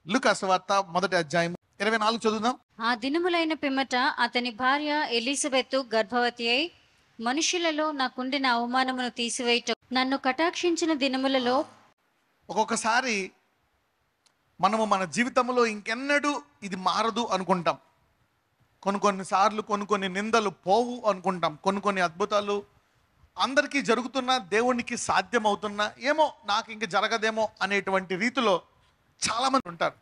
లుకాసు వార్త మొదటి అధ్యాయం ఇరవై నాలుగు చదువుదాం ఆ దినములైన పిమ్మట అతని భార్య ఎలిజబెత్ గర్భవతి అయి మనుషులలో నాకుండిన అవమానమును తీసివేయట నన్ను కటాక్షించిన దినములలో ఒక్కొక్కసారి మనము మన జీవితంలో ఇంకెన్నడూ ఇది మారదు అనుకుంటాం కొన్ని కొన్ని సార్లు కొన్ని కొన్ని నిందలు పోవు అనుకుంటాం కొన్ని కొన్ని అద్భుతాలు అందరికీ జరుగుతున్నా దేవునికి సాధ్యం అవుతున్నా ఏమో నాకు ఇంక జరగదేమో అనేటువంటి రీతిలో చాలామంది ఉంటారు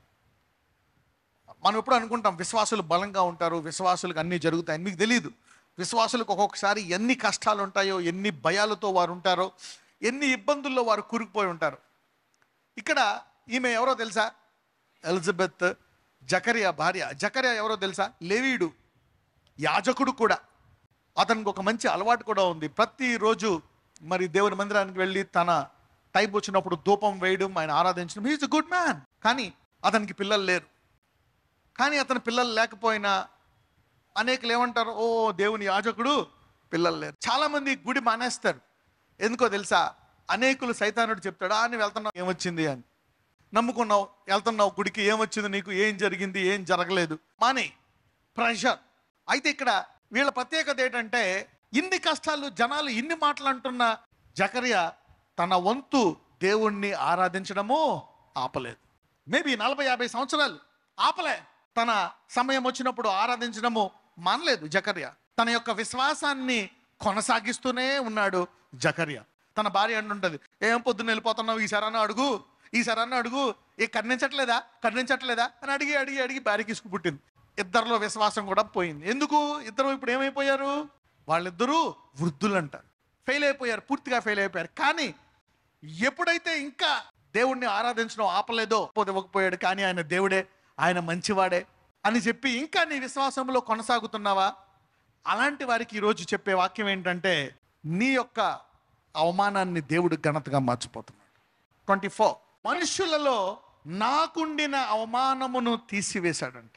మనం ఎప్పుడు అనుకుంటాం విశ్వాసులు బలంగా ఉంటారు విశ్వాసులకు అన్నీ జరుగుతాయి మీకు తెలియదు విశ్వాసులకు ఒక్కొక్కసారి ఎన్ని కష్టాలు ఉంటాయో ఎన్ని భయాలతో వారు ఉంటారో ఎన్ని ఇబ్బందుల్లో వారు కూరుకుపోయి ఉంటారు ఇక్కడ ఈమె ఎవరో తెలుసా ఎలిజబెత్ జకరియా భార్య జకరియా ఎవరో తెలుసా లేవీడు యాజకుడు కూడా అతనికి ఒక మంచి అలవాటు కూడా ఉంది ప్రతిరోజు మరి దేవుని మందిరానికి వెళ్ళి తన టైం వచ్చినప్పుడు ధూపం వేయడం ఆయన ఆరాధించడం హీఈస్ అ గుడ్ మ్యాన్ కానీ అతనికి పిల్లలు లేరు కానీ అతని పిల్లలు లేకపోయినా అనేకులు ఏమంటారు ఓ దేవుని యాజకుడు పిల్లలు లేరు చాలామంది గుడి మానేస్తారు ఎందుకో తెలుసా అనేకులు సైతానుడు చెప్తాడు ఆ నువ్వు వెళ్తున్నావు ఏమొచ్చింది అని నమ్ముకున్నావు వెళ్తున్నావు గుడికి ఏమొచ్చింది నీకు ఏం జరిగింది ఏం జరగలేదు మానే ప్రెషర్ అయితే ఇక్కడ వీళ్ళ ప్రత్యేకత ఏంటంటే ఇన్ని కష్టాలు జనాలు ఇన్ని మాటలు అంటున్న జకరియా తన వంతు దేవుణ్ణి ఆరాధించడము ఆపలేదు మేబీ నలభై యాభై సంవత్సరాలు ఆపలే తన సమయం వచ్చినప్పుడు ఆరాధించడము మానలేదు జకర్య తన యొక్క విశ్వాసాన్ని కొనసాగిస్తూనే ఉన్నాడు జకర్య తన భార్య అంటుంటది ఏం పొద్దున్న వెళ్ళిపోతున్నావు ఈసారి అన్న అడుగు ఈసారి అన్న అడుగు ఏ కర్ణించట్లేదా కర్ణించట్లేదా అని అడిగి అడిగి అడిగి భార్యకి ఇసుకు పుట్టింది ఇద్దరిలో విశ్వాసం కూడా పోయింది ఎందుకు ఇద్దరు ఇప్పుడు ఏమైపోయారు వాళ్ళిద్దరూ వృద్ధులు అంటారు ఫెయిల్ అయిపోయారు పూర్తిగా ఫెయిల్ అయిపోయారు కానీ ఎప్పుడైతే ఇంకా దేవుణ్ణి ఆరాధించడం ఆపలేదో పోతే ఇవ్వకపోయాడు కానీ ఆయన దేవుడే ఆయన మంచివాడే అని చెప్పి ఇంకా నీ విశ్వాసంలో కొనసాగుతున్నావా అలాంటి వారికి ఈరోజు చెప్పే వాక్యం ఏంటంటే నీ యొక్క అవమానాన్ని దేవుడు ఘనతగా మార్చిపోతున్నాడు ట్వంటీ ఫోర్ మనుషులలో నాకుండిన అవమానమును తీసివేశాడంట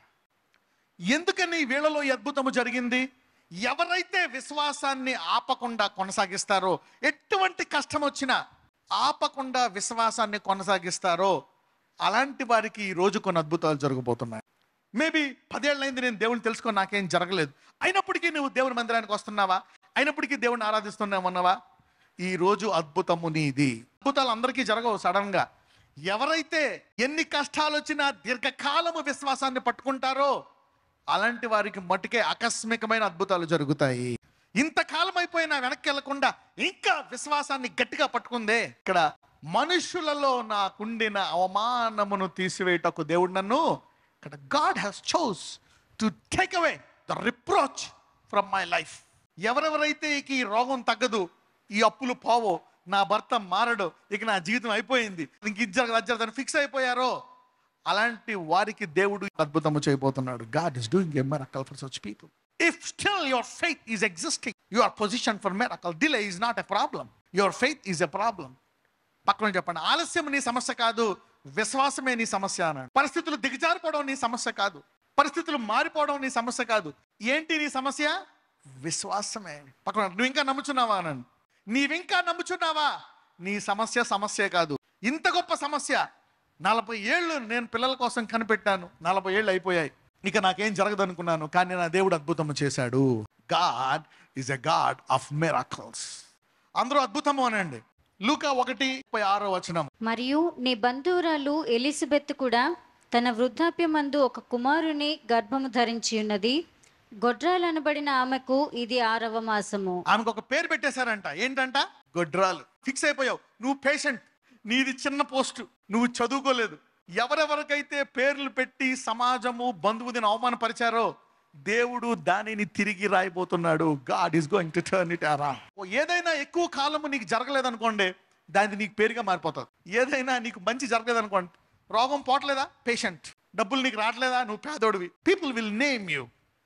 ఎందుకని వీళ్ళలో ఈ అద్భుతము జరిగింది ఎవరైతే విశ్వాసాన్ని ఆపకుండా కొనసాగిస్తారో ఎటువంటి కష్టం వచ్చినా ఆపకుండా విశ్వాసాన్ని కొనసాగిస్తారో అలాంటి వారికి ఈ రోజు కొన్ని అద్భుతాలు జరగబోతున్నాయి మేబీ పదేళ్ళైంది నేను దేవుని తెలుసుకొని నాకేం జరగలేదు అయినప్పటికీ నువ్వు దేవుని మందిరానికి వస్తున్నావా అయినప్పటికీ దేవుని ఆరాధిస్తున్నావన్నావా ఈ రోజు అద్భుతము నీది అద్భుతాలు అందరికీ జరగవు సడన్ గా ఎవరైతే ఎన్ని కష్టాలు వచ్చినా దీర్ఘకాలము విశ్వాసాన్ని పట్టుకుంటారో అలాంటి వారికి మటుకే ఆకస్మికమైన అద్భుతాలు జరుగుతాయి ఇంతకాలం అయిపోయినా వెనక్కి వెళ్లకుండా ఇంకా విశ్వాసాన్ని గట్టిగా పట్టుకుందే ఇక్కడ మనుషులలో నాకుండిన అవమానమును తీసివేయటకు దేవుడు నన్ను ఇక్కడ God has chose to take away the reproach from my life ఎవరెవరైతే ఇక ఈ రోగం తగ్గదు ఈ అప్పులు పోవో నా భర్త మారడు ఇక నా జీవితం అయిపోయింది ఇంక ఇది జరగదు అది జరగదు ఫిక్స్ అయిపోయారో అలాంటి వారికి దేవుడు అద్భుతము చేయబోతున్నాడు God is doing a miracle for such people if still your faith is existing your position for miracle delay is not a problem your faith is a problem పక్కన చెప్పండి ఆలస్యం నీ సమస్య కాదు విశ్వాసమే నీ సమస్య అన్నాడు పరిస్థితులు దిగజారిపోవడం నీ సమస్య కాదు పరిస్థితులు మారిపోవడం నీ సమస్య కాదు ఏంటి నీ సమస్య విశ్వాసమే పక్కన నువ్వు ఇంకా నమ్ముచున్నావా అనండి నీవింకా నమ్ముచున్నావా నీ సమస్య సమస్యే కాదు ఇంత గొప్ప సమస్య నలభై ఏళ్ళు నేను పిల్లల కోసం కనిపెట్టాను నలభై ఏళ్ళు అయిపోయాయి ఇక నాకేం జరగదు అనుకున్నాను కానీ నా దేవుడు అద్భుతము చేశాడు God is a God of miracles అందరూ అద్భుతము అనండి లూకా ఒకటి ముప్పై ఆరో వచనం మరియు నీ బంధువురాలు ఎలిజబెత్ కూడా తన వృద్ధాప్యమందు ఒక కుమారుని గర్భము ధరించి ఉన్నది గొడ్రాలనబడిన ఆమెకు ఇది ఆరవ మాసము ఆమెకు ఒక పేరు పెట్టేశారంట ఏంటంట గొడ్రాలు ఫిక్స్ అయిపోయావు నువ్వు పేషెంట్ నీది చిన్న పోస్టు నువ్వు చదువుకోలేదు ఎవరెవరికైతే పేర్లు పెట్టి సమాజము బంధువు దీన్ని అవమానపరిచారో దేవుడు దానిని తిరిగి రాయబోతున్నాడు God is going to turn it అరా ఏదైనా ఎక్కువ కాలము నీకు జరగలేదనుకోండి దానికి నీకు పేరుగా మారిపోతుంది ఏదైనా నీకు మంచి జరగలేదనుకోండి రోగం పోవట్లేదా పేషెంట్ డబ్బులు నీకు రావట్లేదా నువ్వు పేదోడివి పీపుల్ విల్ నేమ్ యూ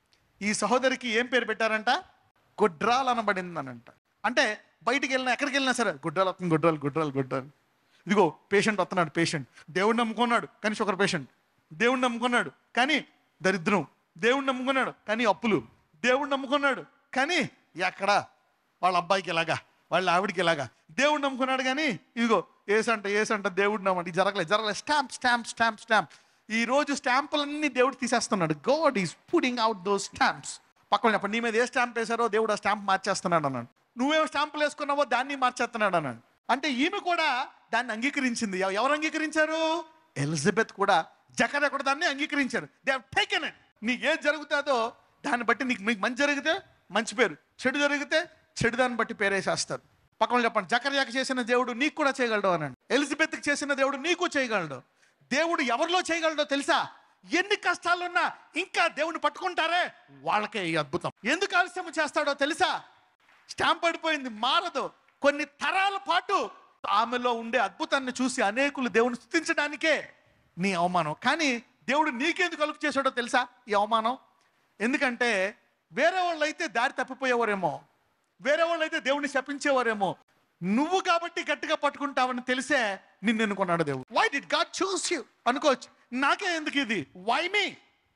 ఈ సహోదరికి ఏం పేరు పెట్టారంట గుడ్రాలు అనబడిందనంట అంటే బయటికి వెళ్ళినా ఎక్కడికి వెళ్ళినా సరే గుడ్రాలు వస్తుంది గుడ్రాలు గుడ్రాలు గుడ్రాలు ఇదిగో పేషెంట్ వస్తున్నాడు పేషెంట్ దేవుడు నమ్ముకున్నాడు కానీ షుగర్ పేషెంట్ దేవుడు నమ్ముకున్నాడు కానీ దరిద్రం దేవుడు నమ్ముకున్నాడు కానీ అప్పులు దేవుడు నమ్ముకున్నాడు కానీ ఎక్కడ వాళ్ళ అబ్బాయికి ఇలాగా వాళ్ళ ఆవిడికి ఇలాగా దేవుడు నమ్ముకున్నాడు కానీ ఇదిగో ఏసంట ఏసంట దేవుడు నమ్మండి ఇది జరగలేదు జరగలేదు స్టాంప్ స్టాంప్ స్టాంప్ స్టాంప్ ఈ రోజు స్టాంపులన్నీ దేవుడు తీసేస్తున్నాడు God is putting out those stamps పక్కన చెప్పండి నీ మీద ఏ స్టాంప్ వేశారో దేవుడు ఆ స్టాంప్ మార్చేస్తున్నాడు అన్నాడు నువ్వేం స్టాంపులు వేసుకున్నావో దాన్ని మార్చేస్తున్నాడు అన్నాడు అంటే ఈమె కూడా దాన్ని అంగీకరించింది ఎవ- ఎవరు అంగీకరించారు ఎలిజబెత్ కూడా జకర్య కూడా దాన్ని అంగీకరించారు దే హావ్ టేకెన్ ఇట్ నీకు ఏది జరుగుతుందో దాన్ని బట్టి నీకు మీకు మంచి జరిగితే మంచి పేరు చెడు జరిగితే చెడు దాన్ని బట్టి పేరేసేస్తారు పక్కన చెప్పండి జకర్యాకి చేసిన దేవుడు నీకు కూడా చేయగలడు అనండి ఎలిజబెత్కి చేసిన దేవుడు నీకు చేయగలడు దేవుడు ఎవరిలో చేయగలడో తెలుసా ఎన్ని కష్టాలున్నా ఇంకా దేవుని పట్టుకుంటారే వాళ్ళకే ఈ అద్భుతం ఎందుకు ఆలస్యం చేస్తాడో తెలుసా స్టాంప్ పడిపోయింది మారదు కొన్ని తరాల పాటు ఆమెలో ఉండే అద్భుతాన్ని చూసి అనేకులు దేవుని స్థుతించడానికే నీ అవమానం కానీ దేవుడు నీకెందుకు కలుగు చేశాడో తెలుసా ఈ అవమానం ఎందుకంటే వేరే వాళ్ళు అయితే దారి తప్పిపోయేవారేమో వేరే వాళ్ళు అయితే దేవుడిని శపించేవారేమో నువ్వు కాబట్టి గట్టిగా పట్టుకుంటావని తెలిసే నిన్ను ఎన్నుకున్నాడు దేవుడు why did God choose you అనుకోవచ్చు నాకే ఎందుకు ఇది వై మీ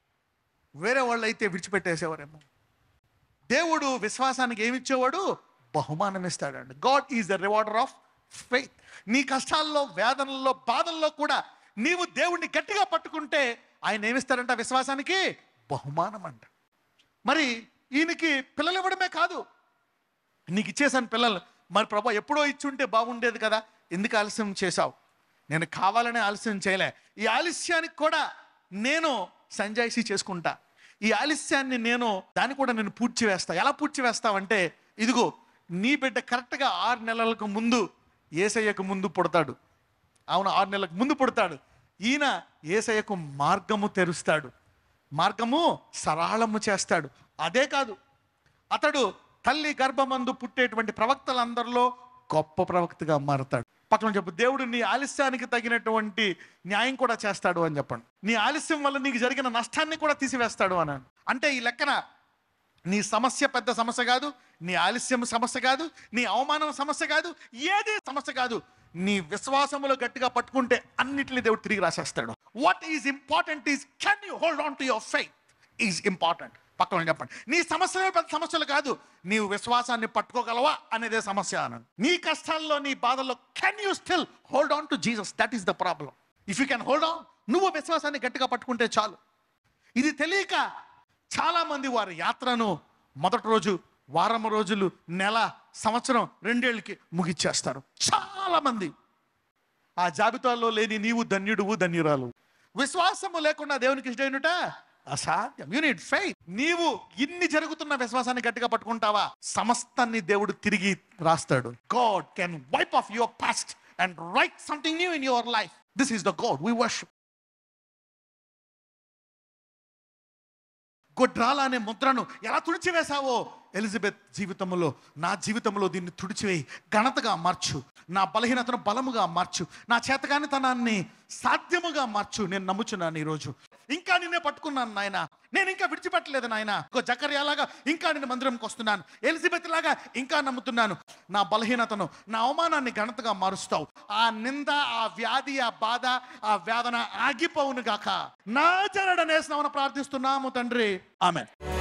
వేరే వాళ్ళు అయితే విడిచిపెట్టేసేవారేమో దేవుడు విశ్వాసానికి ఏమి ఇచ్చేవాడు బహుమానం ఇస్తాడండి God is the rewarder of faith నీ కష్టాల్లో వేదనల్లో బాధల్లో కూడా నీవు దేవుణ్ణి గట్టిగా పట్టుకుంటే ఆయన ఏమిస్తాడంట విశ్వాసానికి బహుమానం అంట మరి ఈయనకి పిల్లలు ఇవ్వడమే కాదు నీకు ఇచ్చేసాను పిల్లలు మరి ప్రభా ఎప్పుడో ఇచ్చుంటే బాగుండేది కదా ఎందుకు ఆలస్యం చేశావు నేను కావాలనే ఆలస్యం చేయలే ఈ ఆలస్యానికి కూడా నేను సంజాయిషి చేసుకుంటా ఈ ఆలస్యాన్ని నేను దాన్ని కూడా నేను పూడ్చి వేస్తా ఎలా పూడ్చి వేస్తావంటే ఇదిగో నీ బిడ్డ కరెక్ట్గా ఆరు నెలలకు ముందు ఏసయ్యకు ముందు పుడతాడు అవును ఆరు నెలలకు ముందు పుడతాడు ఈయన ఏసయ్యకు మార్గము తెరుస్తాడు మార్గము సరళము చేస్తాడు అదే కాదు అతడు తల్లి గర్భమందు పుట్టేటువంటి ప్రవక్తలందరిలో గొప్ప ప్రవక్తగా మారతాడు పక్కన చెప్పు దేవుడు నీ ఆలస్యానికి తగినటువంటి న్యాయం కూడా చేస్తాడు అని చెప్పండి నీ ఆలస్యం వల్ల నీకు జరిగిన నష్టాన్ని కూడా తీసివేస్తాడు అని అంటే ఈ లెక్కన నీ సమస్య పెద్ద సమస్య కాదు నీ ఆలస్యం సమస్య కాదు నీ అవమానం సమస్య కాదు ఏది సమస్య కాదు నీ విశ్వాసములో గట్టిగా పట్టుకుంటే అన్నిటిని దేవుడు తిరిగి రాసేస్తాడు what is important is can you hold on to your faith is important పక్కన చెప్పండి నీ సమస్యలే పెద్ద సమస్యలు కాదు నీవు విశ్వాసాన్ని పట్టుకోగలవా అనేదే సమస్య అన్నాడు నీ కష్టాల్లో నీ బాధల్లో can you still hold on to Jesus that is the problem if you can hold on నువ్వు విశ్వాసాన్ని గట్టిగా పట్టుకుంటే చాలు ఇది తెలియక చాలా మంది వారి యాత్రను మొదటి రోజు వారం రోజులు నెల సంవత్సరం రెండేళ్ళకి ముగిచ్చేస్తారు చాలా మంది ఆ జాబితాలో లేని నీవు ధన్యుడువు ధన్యురాలు విశ్వాసము లేకుండా దేవునికి ఇష్టమైనట అసాధ్యం యూనిట్ ఫెయిత్ నీవు ఇన్ని జరుగుతున్న విశ్వాసాన్ని గట్టిగా పట్టుకుంటావా సమస్తాన్ని దేవుడు తిరిగి రాస్తాడు God can wipe off your past and write something new in your life this is the God we worship గొడ్రాల అనే ముద్రను ఎలా తుడిచివేశావో ఎలిజబెత్ జీవితంలో నా జీవితంలో దీన్ని తుడిచివేయి ఘనతగా మార్చు నా బలహీనతను బలముగా మార్చు నా చేతగానితనాన్ని సాధ్యముగా మార్చు నేను నమ్ముచున్నాను ఈరోజు ఇంకా నిన్నే పట్టుకున్నాను నాయన నేను ఇంకా విడిచిపెట్టలేదు నాయన ఇంకో జకర్యాలాగా ఇంకా నేను మందిరంకి వస్తున్నాను ఎలిజబెత్ లాగా ఇంకా నమ్ముతున్నాను నా బలహీనతను నా అవమానాన్ని ఘనతగా మారుస్తావు ఆ నింద ఆ వ్యాధి ఆ బాధ ఆ వేదన ఆగిపోవును గాక నా చరడనేసినామని ప్రార్థిస్తున్నాము తండ్రి ఆమె